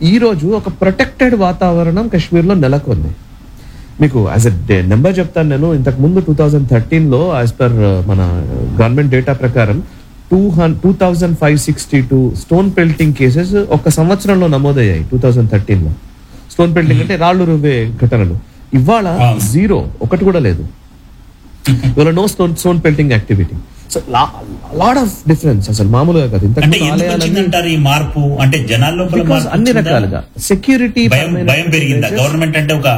ఈ రోజు ఒక ప్రొటెక్టెడ్ వాతావరణం కాశ్మీర్లో నెలకొంది మీకు యాజ్ ఎ నెంబర్ చెప్తాను నేను ఇంతకు ముందు టూ థౌజండ్ థర్టీన్లో యాజ్ పర్ మన గవర్నమెంట్ డేటా ప్రకారం టూ హన్ two thousand five sixty two stone pelting cases ఒక సంవత్సరంలో నమోదయ్యాయి టూ థౌజండ్ థర్టీన్లో స్టోన్ పెల్టింగ్ అంటే రాళ్ళు రువ్వే ఘటనలు ఇవాళ అవును. జీరో ఒకటి కూడా లేదు ఇవాళ no stone stone pelting activity so lot of difference అసలు మామూలుగా కాదు ఇంతకు అంటే ముందు ఎందుకు ఆలయాలన్నీ వచ్చిందంటారు ఈ మార్పు అంటే జనాల లోపల Because మార్పు అన్ని వచ్చిందా? రకాలుగా సెక్యూరిటీ భయం భయం పెరిగిందా గవర్నమెంట్ అంటే ఒక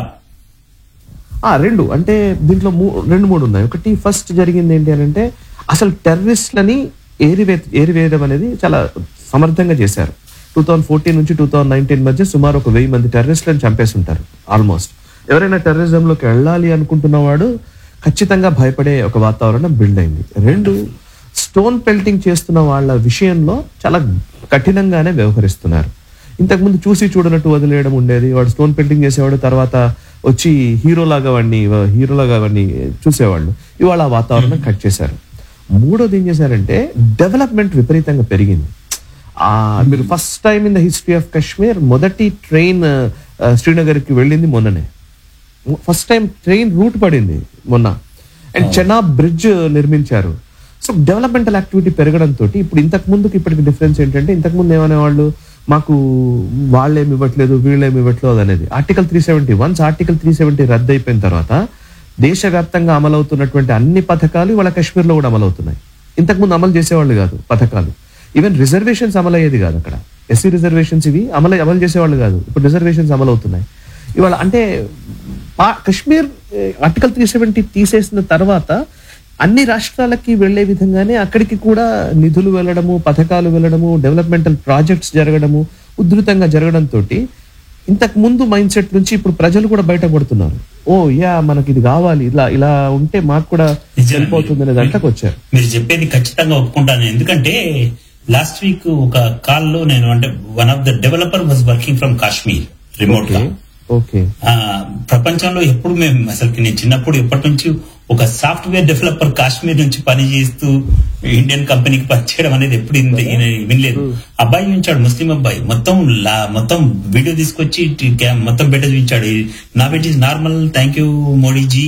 ఆ రెండు అంటే దీంట్లో మూ- రెండు మూడు ఉన్నాయి ఒకటి ఫస్ట్ జరిగింది ఏంటి అని అంటే అసలు టెర్రరిస్ట్లని ఏరివే ఏరివేయడం అనేది చాలా సమర్థంగా చేశారు టూ థౌజండ్ ఫోర్టీన్ నుంచి టూ థౌజండ్ నైన్టీన్ మధ్య సుమారు ఒక వెయ్యి మంది టెర్రరిస్ట్లను చంపేసి ఉంటారు ఆల్మోస్ట్ ఎవరైనా టెర్రరిజంలోకి వెళ్ళాలి అనుకుంటున్నవాడు ఖచ్చితంగా భయపడే ఒక వాతావరణం బిల్డ్ అయింది రెండు స్టోన్ పెల్టింగ్ చేస్తున్న వాళ్ళ విషయంలో చాలా కఠినంగానే వ్యవహరిస్తున్నారు ఇంతకుముందు చూసి చూడనట్టు వదిలేయడం ఉండేది వాడు స్టోన్ పెయింటింగ్ చేసేవాడు తర్వాత వచ్చి హీరోలాగా వాడిని హీరోలాగా వాడిని చూసేవాళ్ళు ఇవాళ ఆ వాతావరణం కట్ చేశారు మూడోది ఏం చేశారంటే డెవలప్మెంట్ విపరీతంగా పెరిగింది ఆ మీరు first time in the history of Kashmir మొదటి ట్రైన్ శ్రీనగర్కి వెళ్ళింది మొన్ననే ఫస్ట్ టైం ట్రైన్ రూట్ పడింది మొన్న అండ్ చెనాబ్ బ్రిడ్జ్ నిర్మించారు సో డెవలప్మెంటల్ యాక్టివిటీ పెరగడంతో ఇప్పుడు ఇంతకు ముందుకు ఇప్పటికి డిఫరెన్స్ ఏంటంటే ఇంతకు ముందు ఏమనేవాళ్ళు మాకు వాళ్ళేమి ఇవ్వట్లేదు వీళ్ళేమి ఇవ్వట్లేదు అనేది article three seventy once article three seventy రద్దు అయిపోయిన తర్వాత దేశవ్యాప్తంగా అమలవుతున్నటువంటి అన్ని పథకాలు ఇవాళ కాశ్మీర్లో కూడా అమలవుతున్నాయి ఇంతకు ముందు అమలు చేసేవాళ్ళు కాదు పథకాలు ఈవెన్ రిజర్వేషన్స్ అమలయ్యేది కాదు అక్కడ ఎస్సీ రిజర్వేషన్స్ ఇవి అమలు అమలు చేసేవాళ్ళు కాదు ఇప్పుడు రిజర్వేషన్స్ అమలవుతున్నాయి ఇవాళ అంటే పా- కాశ్మీర్ ఆర్టికల్ త్రీ సెవెంటీ తీసేసిన తర్వాత అన్ని రాష్ట్రాలకి వెళ్లే విధంగానే అక్కడికి కూడా నిధులు వెళ్ళడము పథకాలు వెళ్ళడము డెవలప్మెంటల్ ప్రాజెక్ట్స్ జరగడము ఉధృతంగా జరగడంతో ఇంతకు ముందు మైండ్ సెట్ నుంచి ఇప్పుడు ప్రజలు కూడా బయటపడుతున్నారు ఓ యా మనకి ఇది కావాలి ఇలా ఇలా ఉంటే మాకు కూడా నిజమే. వెళ్ళిపోతుంది అనే దాంట్లోకి వచ్చారు మీరు చెప్పేది ఖచ్చితంగా ఒప్పుకుంటాను ఎందుకంటే లాస్ట్ వీక్ ఒక కాల్ లో నేను అంటే one of the developer was working from Kashmir remote గా ఓకే ఆ, ప్రపంచంలో ఎప్పుడు మేము అసలు నేను చిన్నప్పుడు ఎప్పటి నుంచి ఒక సాఫ్ట్వేర్ డెవలపర్ కాశ్మీర్ నుంచి పని చేస్తూ ఇండియన్ కంపెనీకి పనిచేయడం అనేది ఎప్పుడు ఇంత- ఈయన వినలేదు అబ్బాయి చూపించాడు ముస్లిం అబ్బాయి మొత్తం లా- మొత్తం వీడియో తీసుకొచ్చి టి- క్యా- మొత్తం బెటర్ చూపించాడు నా it is normal thank you Modiji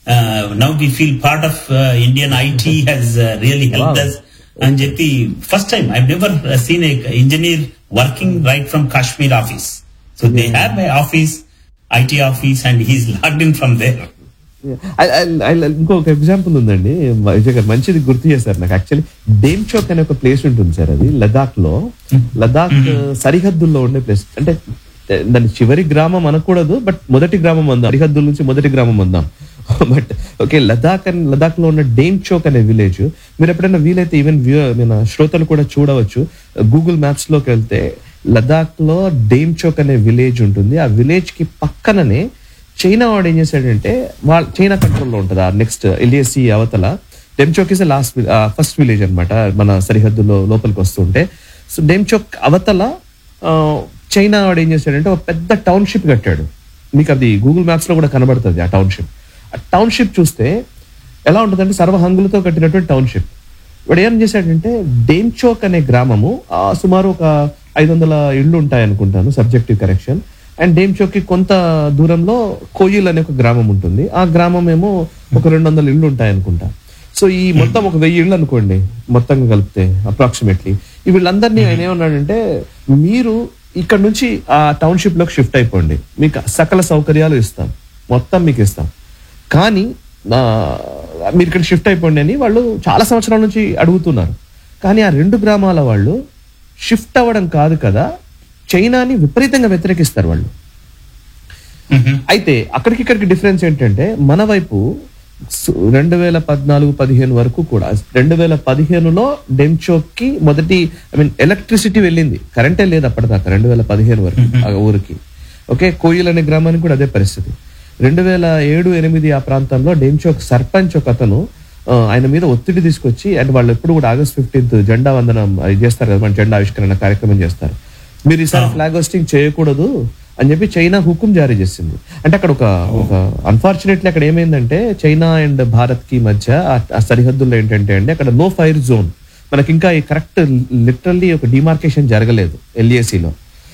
now we feel part of Indian IT has really help Wow. దస్ అని చెప్పి first time I never seen a engineer working right from Kashmir office so they have a office IT office and he's locked in from there I- I- I- ఇంకొక example ఉందండి విజయ్ గారు మంచిది గుర్తు చేశారు నాకు actually డేమ్చోక్ అనే ఒక ప్లేస్ ఉంటుంది సార్ అది లదాఖ్ లో లదాఖ్ సరిహద్దుల్లో ఉండే ప్లేస్ అంటే దాని చివరి గ్రామం అనకూడదు బట్ మొదటి గ్రామం అందాం సరిహద్దుల నుంచి మొదటి గ్రామం అందాం బట్ ఓకే లదాఖ్ అని లదాఖ్ లో ఉన్న డేమ్చోక్ అనే విలేజ్ మీరు ఎప్పుడైనా వీలైతే ఈవెన్ మన శ్రోతలు కూడా చూడవచ్చు గూగుల్ మ్యాప్స్ లోకి వెళ్తే లదాఖ్ లో డేమ్చోక్ అనే విలేజ్ ఉంటుంది ఆ విలేజ్ కి పక్కననే చైనా వాడు ఏం చేశాడంటే వాళ్ళ చైనా కంట్రోల్లో ఉంటుంది ఆ నెక్స్ట్ ఎల్ఏసి అవతల Demchok is last first village అన్నమాట మన సరిహద్దులో లోపలికి వస్తుంటే సో డెమ్చోక్ అవతల ఆ, చైనా వాడు ఏం చేశాడంటే ఒక పెద్ద టౌన్షిప్ కట్టాడు మీకు అది గూగుల్ మ్యాప్స్ లో కూడా కనబడుతుంది ఆ టౌన్షిప్ ఆ టౌన్షిప్ చూస్తే ఎలా ఉంటుందంటే సర్వహంగులతో కట్టినటువంటి టౌన్షిప్ వాడు ఏం చేశాడంటే డేమ్చోక్ అనే గ్రామము ఆ, సుమారు ఒక ఐదు వందల ఇళ్ళు ఉంటాయి అనుకుంటాను సబ్జెక్టివ్ కరెక్షన్ అండ్ డేమ్చోక్ కి కొంత దూరంలో కోయిల్ అనే ఒక గ్రామం ఉంటుంది ఆ గ్రామం ఏమో ఒక రెండు వందల ఇళ్ళు ఉంటాయి అనుకుంటా సో ఈ మొత్తం ఒక వెయ్యి ఇళ్ళు అనుకోండి మొత్తంగా కలిపితే అప్రాక్సిమేట్లీ ఈ వీళ్ళందరినీ ఆయన ఏమన్నాడంటే మీరు ఇక్కడ నుంచి ఆ టౌన్షిప్ లోకి షిఫ్ట్ అయిపోండి మీకు సకల సౌకర్యాలు ఇస్తాం మొత్తం మీకు ఇస్తాం కానీ ఆ, మీరు ఇక్కడ షిఫ్ట్ అయిపోండి అని వాళ్ళు చాలా సంవత్సరాల నుంచి అడుగుతున్నారు కానీ ఆ రెండు గ్రామాల వాళ్ళు షిఫ్ట్ అవ్వడం కాదు కదా చైనాని విపరీతంగా వ్యతిరేకిస్తారు వాళ్ళు అయితే అక్కడికి ఇక్కడికి డిఫరెన్స్ ఏంటంటే మన వైపు సు- రెండు వేల పద్నాలుగు పదిహేను వరకు కూడా రెండు వేల పదిహేనులో డెంచోక్ కి మొదటి ఐ మీన్ ఎలక్ట్రిసిటీ వెళ్ళింది కరెంటే లేదు అప్పటిదాకా రెండు వేల పదిహేను వరకు ఆ ఊరికి ఓకే కోయిల్ అనే గ్రామానికి కూడా అదే పరిస్థితి రెండు వేల ఏడు ఎనిమిది ఆ ప్రాంతంలో డెంచోక్ సర్పంచ్ ఒక అతను ఆ, ఆయన మీద ఒత్తిడి తీసుకొచ్చి అండ్ వాళ్ళు ఎప్పుడు కూడా ఆగస్ట్ ఫిఫ్టీన్త్ జెండా వందనం అది చేస్తారు కదా మన జెండా ఆవిష్కరణ కార్యక్రమం చేస్తారు మీరు ఈసారి ఫ్లాగ్ హోస్టింగ్ చేయకూడదు అని చెప్పి చైనా హుకుం జారీ చేసింది అంటే అక్కడ ఒక ఒక అన్ఫార్చునేట్లీ అక్కడ ఏమైందంటే చైనా అండ్ భారత్ కి మధ్య ఆ- ఆ సరిహద్దుల్లో ఏంటంటే అండి అక్కడ నో ఫైర్ జోన్ మనకి ఇంకా ఈ కరెక్ట్ లిటరల్లీ ఒక డిమార్కేషన్ జరగలేదు LAC లో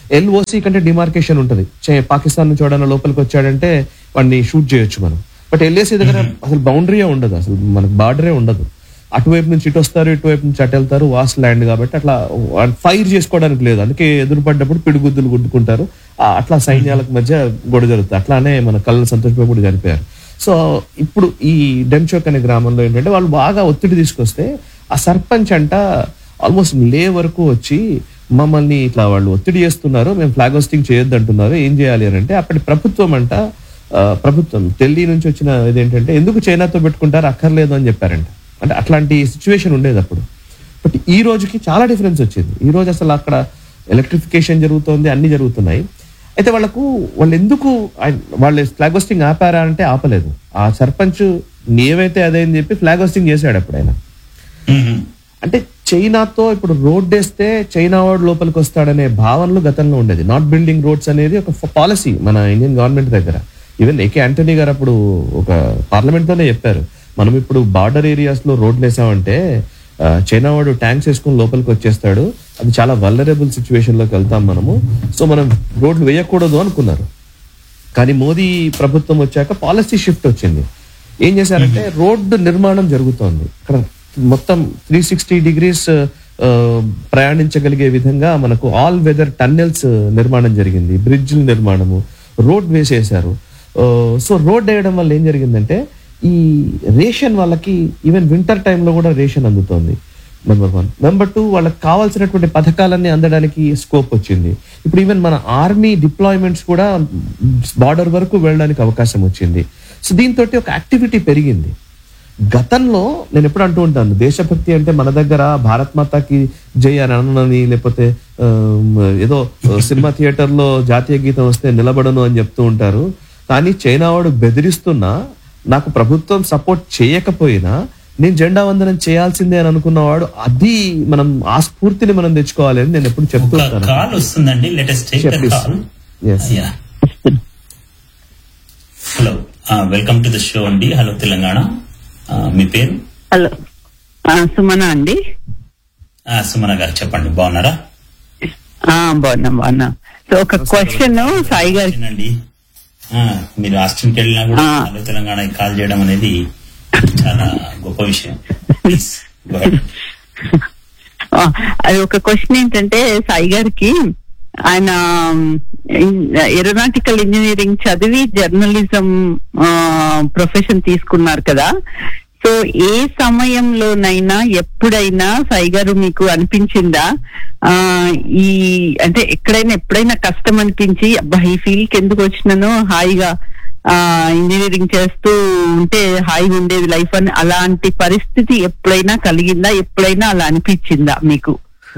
ఎల్ఓసి కంటే డిమార్కేషన్ ఉంటుంది చే- పాకిస్తాన్ నుంచి ఎవడన్నా లోపలికి వచ్చాడంటే వాడిని షూట్ చేయొచ్చు మనం బట్ ఎల్ఏసి దగ్గర అసలు బౌండరీయే ఉండదు అసలు మనకు బార్డరే ఉండదు అటువైపు నుంచి ఇటు వస్తారు ఇటువైపు నుంచి అటు వెళ్తారు వాస్ ల్యాండ్ కాబట్టి అట్లా ఫైర్ చేసుకోవడానికి లేదు అందుకే ఎదురు పడ్డప్పుడు పిడిగుద్దులు గుద్దుకుంటారు ఆ, అట్లా సైన్యాలకు మధ్య గొడవ జరుగుతుంది అట్లానే మన కళ్ళు సంతోష్ కూడా చనిపోయారు సో ఇప్పుడు ఈ డెన్చోక్ అనే గ్రామంలో ఏంటంటే వాళ్ళు బాగా ఒత్తిడి తీసుకొస్తే ఆ సర్పంచ్ అంట ఆల్మోస్ట్ లే వరకు వచ్చి మమ్మల్ని ఇట్లా వాళ్ళు ఒత్తిడి చేస్తున్నారు మేము ఫ్లాగ్ హోస్టింగ్ చేయొద్దు అంటున్నారు ఏం చేయాలి అని అంటే అప్పటి ప్రభుత్వం అంట ఆ, ప్రభుత్వం ఢిల్లీ నుంచి వచ్చిన ఇదేంటంటే ఎందుకు చైనాతో పెట్టుకుంటారు అక్కర్లేదు అని చెప్పారంట అంటే అట్లాంటి సిచ్యువేషన్ ఉండేది అప్పుడు బట్ ఈ రోజుకి చాలా డిఫరెన్స్ వచ్చింది ఈ రోజు అసలు అక్కడ ఎలక్ట్రిఫికేషన్ జరుగుతోంది అన్ని జరుగుతున్నాయి అయితే వాళ్ళకు వాళ్ళు ఎందుకు ఆయన- వాళ్ళు ఫ్లాగ్ హోస్టింగ్ ఆపారా అంటే ఆపలేదు ఆ సర్పంచ్ ఏమైతే అదే అని చెప్పి ఫ్లాగ్ హోస్టింగ్ చేశాడు అప్పుడు ఆయన మ్మ్. అంటే చైనాతో ఇప్పుడు రోడ్ వేస్తే చైనా వాడు లోపలికి వస్తాడనే భావనలు గతంలో ఉండేది నాట్ బిల్డింగ్ రోడ్స్ అనేది ఒక పాలసీ మన ఇండియన్ గవర్నమెంట్ దగ్గర ఈవెన్ ఏకే ఆంటనీ గారు అప్పుడు ఒక పార్లమెంట్ తోనే చెప్పారు మనం ఇప్పుడు బార్డర్ ఏరియాస్ లో రోడ్లు వేసామంటే ఆ, చైనా వాడు ట్యాంక్స్ వేసుకుని లోపలికి వచ్చేస్తాడు అది చాలా వల్నరబుల్ సిచ్యువేషన్ లోకి వెళ్తాం మనము సో మనం రోడ్లు వేయకూడదు అనుకున్నారు కానీ మోదీ ప్రభుత్వం వచ్చాక పాలసీ షిఫ్ట్ వచ్చింది ఏం చేశారంటే రోడ్డు నిర్మాణం జరుగుతోంది ఇక్కడ మొత్తం త్రీ సిక్స్టీ డిగ్రీస్ ప్రయాణించగలిగే విధంగా మనకు ఆల్ వెదర్ టన్నెల్స్ నిర్మాణం జరిగింది బ్రిడ్జ్ నిర్మాణము రోడ్ వేసేశారు సో రోడ్ వేయడం వల్ల ఏం జరిగిందంటే ఈ రేషన్ వాళ్ళకి ఈవెన్ వింటర్ టైంలో కూడా రేషన్ అందుతోంది నెంబర్ వన్ నెంబర్ టూ వాళ్ళకి కావాల్సినటువంటి పథకాలన్నీ అందడానికి స్కోప్ వచ్చింది ఇప్పుడు ఈవెన్ మన ఆర్మీ డిప్లాయ్మెంట్స్ కూడా బార్డర్ వరకు వెళ్ళడానికి అవకాశం వచ్చింది సో దీంతో ఒక యాక్టివిటీ పెరిగింది గతంలో నేను ఎప్పుడు అంటూ ఉంటాను దేశభక్తి అంటే మన దగ్గర భారత్ మాతాకి జై అని అనని లేకపోతే ఆమ్, ఏదో సినిమా థియేటర్ లో జాతీయ గీతం వస్తే నిలబడను అని చెప్తూ ఉంటారు కానీ చైనా వాడు బెదిరిస్తున్నా నాకు ప్రభుత్వం సపోర్ట్ చేయకపోయినా నేను జెండా వందనం చేయాల్సిందే అని అనుకున్నవాడు అది మనం ఆ స్ఫూర్తిని మనం తెచ్చుకోవాలి అని నేను ఎప్పుడు చెప్తూ ఒక ఉంటాను కాల్ వస్తుందండి latest take the Please. Call Yes. Hello welcome to the show అండి హలో తెలంగాణ ఆ, మీ పేరు హలో ఆ, సుమన అండి ఆ, సుమన గారు చెప్పండి బాగున్నారా ఆ, బాగున్నా బాగున్నా సో ఒక క్వశ్చన్ సాయి గారి అండి మీరు ఆస్టిన్కి వెళ్ళినా కూడా ఆ. హలో తెలంగాణ కాల్ చేయడం అనేది చాలా గొప్ప విషయం Please, go ahead. ఆ, అది ఒక క్వశ్చన్ ఏంటంటే సాయి గారికి ఆయన ఏరోనాటికల్ ఇంజనీరింగ్ చదివి జర్నలిజం ప్రొఫెషన్ తీసుకున్నారు కదా సో ఏ సమయంలోనైనా ఎప్పుడైనా సాయి గారు మీకు అనిపించిందా ఆ ఈ అంటే ఎక్కడైనా ఎప్పుడైనా కష్టం అనిపించి అబ్బా ఈ ఫీల్డ్ కి ఎందుకు వచ్చినానో హాయిగా ఆ ఇంజనీరింగ్ చేస్తూ ఉంటే హాయిగా ఉండేది లైఫ్ అని అలాంటి పరిస్థితి ఎప్పుడైనా కలిగిందా ఎప్పుడైనా అలా అనిపించిందా మీకు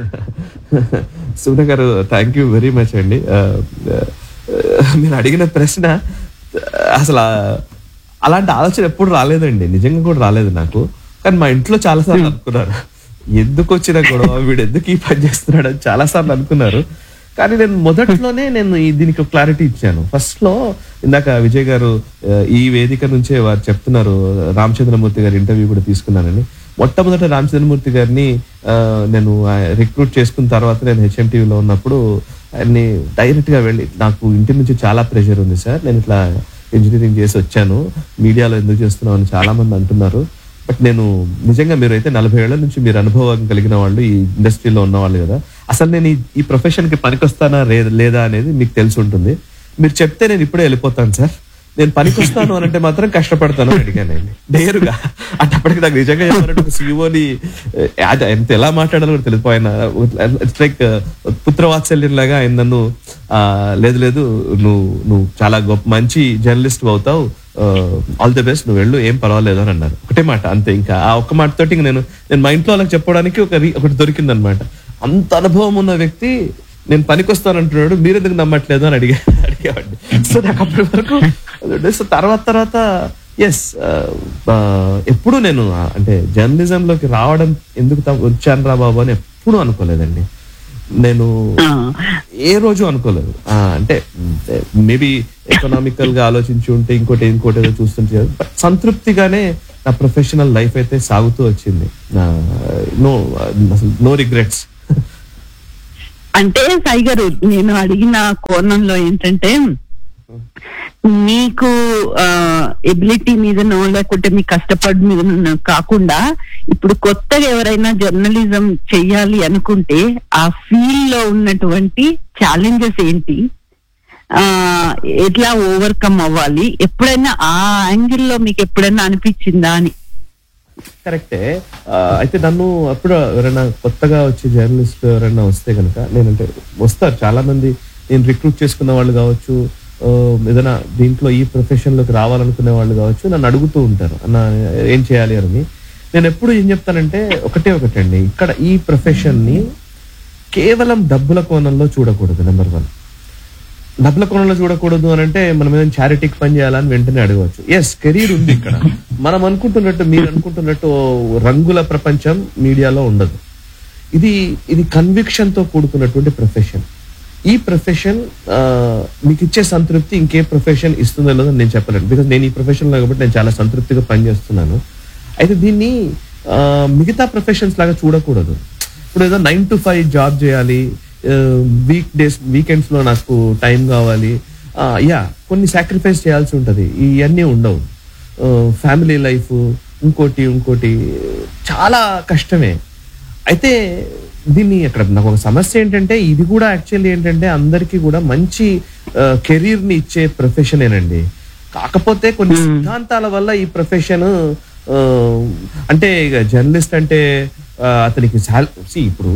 సుమన గారు థ్యాంక్ యూ వెరీ మచ్ అండి ఆ, ఆ, మీరు అడిగిన ప్రశ్న అసలు ఆ- అలాంటి ఆలోచన ఎప్పుడు రాలేదండి నిజంగా కూడా రాలేదు నాకు కానీ మా ఇంట్లో చాలా సార్లు అనుకున్నారు ఎందుకు వచ్చిన గొడవ వీడు ఎందుకు ఈ పని చేస్తున్నాడు అని చాలా సార్లు అనుకున్నారు కానీ నేను మొదట్లోనే నేను ఈ దీనికి క్లారిటీ ఇచ్చాను ఫస్ట్ లో ఇందాక విజయ్ గారు ఆ, ఈ వేదిక నుంచే వారు చెప్తున్నారు రామచంద్రమూర్తి గారి ఇంటర్వ్యూ కూడా తీసుకున్నానని మొట్టమొదట రామచంద్రమూర్తి గారిని ఆ, నేను రిక్రూట్ చేసుకున్న తర్వాత నేను హెచ్ఎంటీవీలో ఉన్నప్పుడు ఆయన్ని డైరెక్ట్ గా వెళ్ళి నాకు ఇంటి నుంచి చాలా ప్రెషర్ ఉంది సార్ నేను ఇట్లా ఇంజనీరింగ్ చేసి వచ్చాను మీడియాలో ఎందుకు చేస్తున్నావు అని చాలా మంది అంటున్నారు బట్ నేను నిజంగా మీరు అయితే నలభై ఏళ్ల నుంచి మీరు అనుభవం కలిగిన వాళ్ళు ఈ ఇండస్ట్రీలో ఉన్న వాళ్ళు కదా అసలు నేను ఈ- ఈ ప్రొఫెషన్ కి పనికొస్తానా రే- లేదా అనేది మీకు తెలిసి ఉంటుంది మీరు చెప్తే నేను ఇప్పుడే వెళ్ళిపోతాను సార్ నేను పనికొస్తాను అని అంటే మాత్రం కష్టపడతాను అని అడిగానండి నేరుగా అంటే అప్పటికి నాకు నిజంగా చెప్పాలంటే ఒక సీఓని అది ఎంత ఎలా మాట్లాడాలో కూడా తెలియదు ఆయన ఇట్స్ లైక్ పుత్రవాత్సల్యం లాగా ఆయన నన్ను ఆ, లేదు లేదు నువ్వు నువ్వు చాలా గొప్ప మంచి జర్నలిస్ట్ అవుతావు ఆల్ ది బెస్ట్ నువ్వు వెళ్ళు ఏం పర్వాలేదు అని అన్నారు ఒకటే మాట అంతే ఇంకా ఆ ఒక్క మాటతోటి ఇంక నేను నేను మా ఇంట్లో వాళ్ళకి చెప్పడానికి ఒక రీ- ఒకటి దొరికింది అనమాట అంత అనుభవం ఉన్న వ్యక్తి నేను పనికొస్తాను అంటున్నాడు మీరు ఎందుకు నమ్మట్లేదు అని అడిగా అడిగేవాడిని సో నాకు అప్పటి వరకు సో తర్వాత తర్వాత ఎస్ ఎప్పుడు నేను ఆ, అంటే జర్నలిజం లోకి రావడం ఎందుకు త- వచ్చాను రా బాబు అని ఎప్పుడు అనుకోలేదండి నేను ఆ, ఏ రోజు అనుకోలేదు ఆ, అంటే మేబీ ఎకనామికల్ గా ఆలోచించి ఉంటే ఇంకోటి ఇంకోటి ఏదో చూస్తుంటే బట్ సంతృప్తిగానే నా ప్రొఫెషనల్ లైఫ్ అయితే సాగుతూ వచ్చింది నో అసలు నో రిగ్రెట్స్ అంటే సాయి గారు నేను అడిగిన కోణంలో ఏంటంటే మీకు ఎబిలిటీ మీదనో లేకుంటే మీ కష్టపడి మీద కాకుండా ఇప్పుడు కొత్తగా ఎవరైనా జర్నలిజం చెయ్యాలి అనుకుంటే ఆ ఫీల్డ్ లో ఉన్నటువంటి ఛాలెంజెస్ ఏంటి ఆ ఎట్లా ఓవర్కమ్ అవ్వాలి ఎప్పుడైనా ఆ యాంగిల్ లో మీకు ఎప్పుడైనా అనిపించిందా అని కరెక్టే ఆ, అయితే నన్ను అప్పుడు ఎవరైనా కొత్తగా వచ్చే జర్నలిస్ట్ ఎవరైనా వస్తే కనుక నేనంటే వస్తారు చాలా మంది నేను రిక్రూట్ చేసుకున్న వాళ్ళు కావచ్చు ఆ, ఏదైనా దీంట్లో ఈ ప్రొఫెషన్ లోకి రావాలనుకునే వాళ్ళు కావచ్చు నన్ను అడుగుతూ ఉంటారు అన్న ఏం చేయాలి అని నేను ఎప్పుడు ఏం చెప్తానంటే ఒకటే ఒకటండి ఇక్కడ ఈ ప్రొఫెషన్ ని కేవలం డబ్బుల కోణంలో చూడకూడదు నెంబర్ వన్ డబ్బుల కోణంలో చూడకూడదు అని అంటే మనం ఏదైనా చారిటీకి పని చేయాలని వెంటనే అడగవచ్చు ఎస్ కెరీర్ ఉంది ఇక్కడ మనం అనుకుంటున్నట్టు మీరు అనుకుంటున్నట్టు ఓ రంగుల ప్రపంచం మీడియాలో ఉండదు ఇది ఇది కన్విక్షన్ తో కూడుకున్నటువంటి ప్రొఫెషన్ ఈ ప్రొఫెషన్ మీకు ఇచ్చే సంతృప్తి ఇంకే ప్రొఫెషన్ ఇస్తుందో లేదో నేను చెప్పలేను బికాస్ నేను ఈ ప్రొఫెషన్ లో కాబట్టి నేను చాలా సంతృప్తిగా పనిచేస్తున్నాను అయితే దీన్ని ఆ, మిగతా ప్రొఫెషన్స్ లాగా చూడకూడదు ఇప్పుడు ఏదో నైన్ టు ఫైవ్ జాబ్ చేయాలి వీక్ డేస్ వీకెండ్స్ లో నాకు టైం కావాలి యా కొన్ని సాక్రిఫైస్ చేయాల్సి ఉంటది ఇవన్నీ ఉండవు ఫ్యామిలీ లైఫ్ ఇంకోటి ఇంకోటి చాలా కష్టమే అయితే దీన్ని అక్కడ నాకు ఒక సమస్య ఏంటంటే ఇది కూడా యాక్చువల్లీ ఏంటంటే అందరికీ కూడా మంచి కెరీర్ ని ఇచ్చే ప్రొఫెషనేనండి కాకపోతే కొన్ని సిద్ధాంతాల వల్ల ఈ ప్రొఫెషన్ అంటే ఇక జర్నలిస్ట్ అంటే ఆ, అతనికి సాల్ see, ఇప్పుడు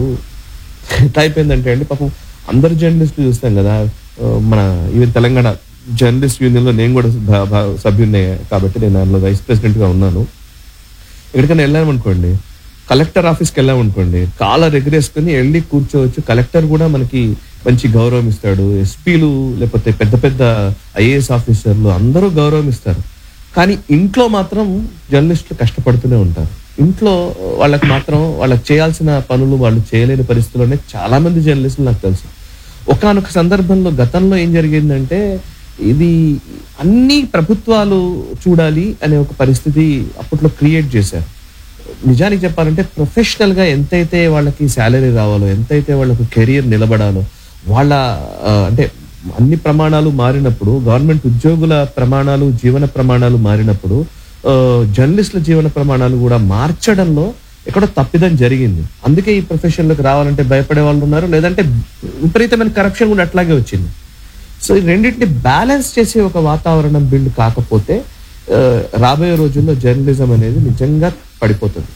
ఎట్లా అయిపోయిందంటే అండి పాపం అందరు జర్నలిస్టులు చూస్తాం కదా ఆ, మన ఈవెన్ తెలంగాణ జర్నలిస్ట్ యూనియన్ లో నేను కూడా భా- భా- సభ్యున్నే కాబట్టి నేను దానిలో వైస్ ప్రెసిడెంట్ గా ఉన్నాను ఎక్కడికైనా వెళ్ళామనుకోండి కలెక్టర్ ఆఫీస్కి వెళ్ళామనుకోండి కాలర్ ఎగరేసుకుని వెళ్ళి కూర్చోవచ్చు కలెక్టర్ కూడా మనకి మంచి గౌరవం ఇస్తాడు ఎస్పీలు లేకపోతే పెద్ద పెద్ద ఐఏఎస్ ఆఫీసర్లు అందరూ గౌరవం ఇస్తారు కానీ ఇంట్లో మాత్రం జర్నలిస్టులు కష్టపడుతూనే ఉంటారు ఇంట్లో వాళ్ళకి మాత్రం వాళ్ళకి చేయాల్సిన పనులు వాళ్ళు చేయలేని పరిస్థితుల్లోనే చాలా మంది జర్నలిస్టులు నాకు తెలుసు ఒకానొక సందర్భంలో గతంలో ఏం జరిగిందంటే ఇది అన్ని ప్రభుత్వాలు చూడాలి అనే ఒక పరిస్థితి అప్పట్లో క్రియేట్ చేశారు నిజానికి చెప్పాలంటే ప్రొఫెషనల్ గా ఎంతైతే వాళ్ళకి శాలరీ రావాలో ఎంతైతే వాళ్ళకు కెరియర్ నిలబడాలో వాళ్ళ ఆ, అంటే అన్ని ప్రమాణాలు మారినప్పుడు గవర్నమెంట్ ఉద్యోగుల ప్రమాణాలు జీవన ప్రమాణాలు మారినప్పుడు ఆ, జర్నలిస్టుల జీవన ప్రమాణాలు కూడా మార్చడంలో ఎక్కడో తప్పిదం జరిగింది అందుకే ఈ ప్రొఫెషన్ లోకి రావాలంటే భయపడే వాళ్ళు ఉన్నారు లేదంటే విపరీతమైన కరప్షన్ కూడా అట్లాగే వచ్చింది సో ఈ రెండింటిని బ్యాలెన్స్ చేసే ఒక వాతావరణం బిల్డ్ కాకపోతే ఆ, రాబోయే రోజుల్లో జర్నలిజం అనేది నిజంగా పడిపోతుంది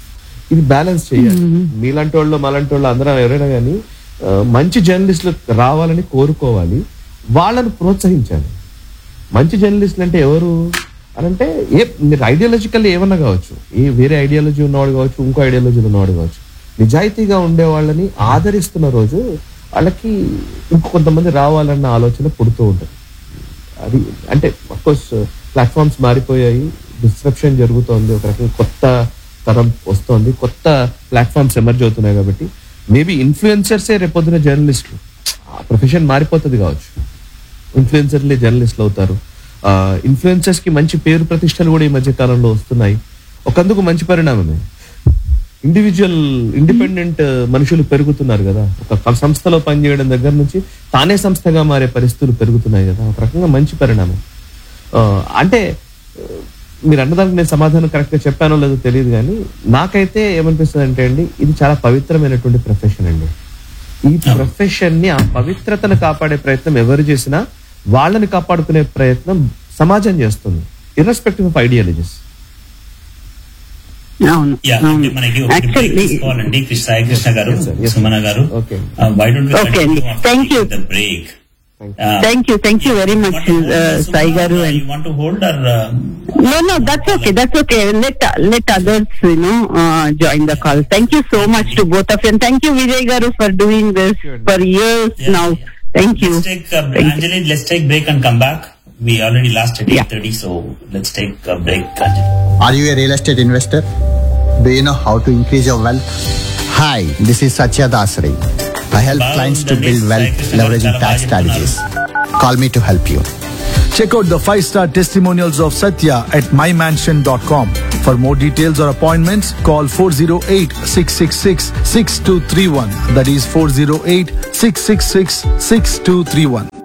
ఇది బ్యాలెన్స్ చేయాలి మీలాంటి వాళ్ళు మాలాంటి వాళ్ళు అందరం ఎవరైనా కానీ మంచి జర్నలిస్టులు రావాలని కోరుకోవాలి వాళ్ళని ప్రోత్సహించాలి మంచి జర్నలిస్టులు అంటే ఎవరు అని అంటే ఏ మీరు ఐడియాలజికల్ ఏమన్నా కావచ్చు ఏ వేరే ఐడియాలజీ ఉన్నవాడు కావచ్చు ఇంకో ఐడియాలజీ ఉన్నవాడు కావచ్చు నిజాయితీగా ఉండే వాళ్ళని ఆదరిస్తున్న రోజు వాళ్ళకి ఇంకో కొంతమంది రావాలన్న ఆలోచన పుడుతూ ఉంటుంది అది అంటే కోర్స్ ప్లాట్ఫామ్స్ మారిపోయాయి డిస్క్రిప్షన్ జరుగుతోంది ఒక రకంగా కొత్త తరం వస్తోంది కొత్త ప్లాట్ఫామ్స్ ఎమర్జ్ అవుతున్నాయి కాబట్టి మేబీ ఇన్ఫ్లుయెన్సర్సే రేపొద్దున జర్నలిస్టులు ఆ ప్రొఫెషన్ మారిపోతుంది కావచ్చు ఇన్ఫ్లుయెన్సర్లే జర్నలిస్టులు అవుతారు ఇన్ఫ్లుయెన్సర్స్ కి మంచి పేరు ప్రతిష్టలు కూడా ఈ మధ్య కాలంలో వస్తున్నాయి ఒకందుకు మంచి పరిణామమే ఇండివిజువల్ ఇండిపెండెంట్ మనుషులు పెరుగుతున్నారు కదా ఒక సంస్థలో పనిచేయడం దగ్గర నుంచి తానే సంస్థగా మారే పరిస్థితులు పెరుగుతున్నాయి కదా ఒక రకంగా మంచి పరిణామం ఆ, అంటే ఆ, మీరు అన్నదానికి నేను సమాధానం కరెక్ట్ గా చెప్పానో లేదో తెలియదు కానీ నాకైతే ఏమనిపిస్తుంది అంటే అండి ఇది చాలా పవిత్రమైనటువంటి ప్రొఫెషన్ అండి ఈ ప్రొఫెషన్ ని ఆ పవిత్రతను కాపాడే ప్రయత్నం ఎవరు చేసినా వాళ్ళని కాపాడుకునే ప్రయత్నం సమాజం చేస్తుంది ఇర్రెస్పెక్టివ్ ఆఫ్ ఐడియాలజీస్ అవును యా అంటే అవును మనకి ఒక break యాక్చువల్లీ తీసుకోవాలండి కృష్ణ సాయి కృష్ణ గారు Yes, sir. Yes, sir. Sumana garu Okay. Why don't Okay అండి. Thank you. The break thank you thank you very much Sai garu and want to hold or No, no, that's okay. That's okay. Let let others, you know, uh, join the call. Thank you so much to both of you, and thank you, Vijay Garu, for doing this for years Yeah, now. yeah. Thank you. Let's take uh, Thank you. Anjali. Let's take break and come back. We already last at Yeah. eight thirty, so let's take a break, Anjali. Are you a real estate investor? Do you know how to increase your wealth? Hi, this is Satya Dasri. I help Wow, clients to that build is wealth like leveraging Chala tax Baji strategies. Call me to help you. Check out the 5-star testimonials of Satya at mymansion.com. For more details or appointments, call 408-666-6231. That is 666 6231.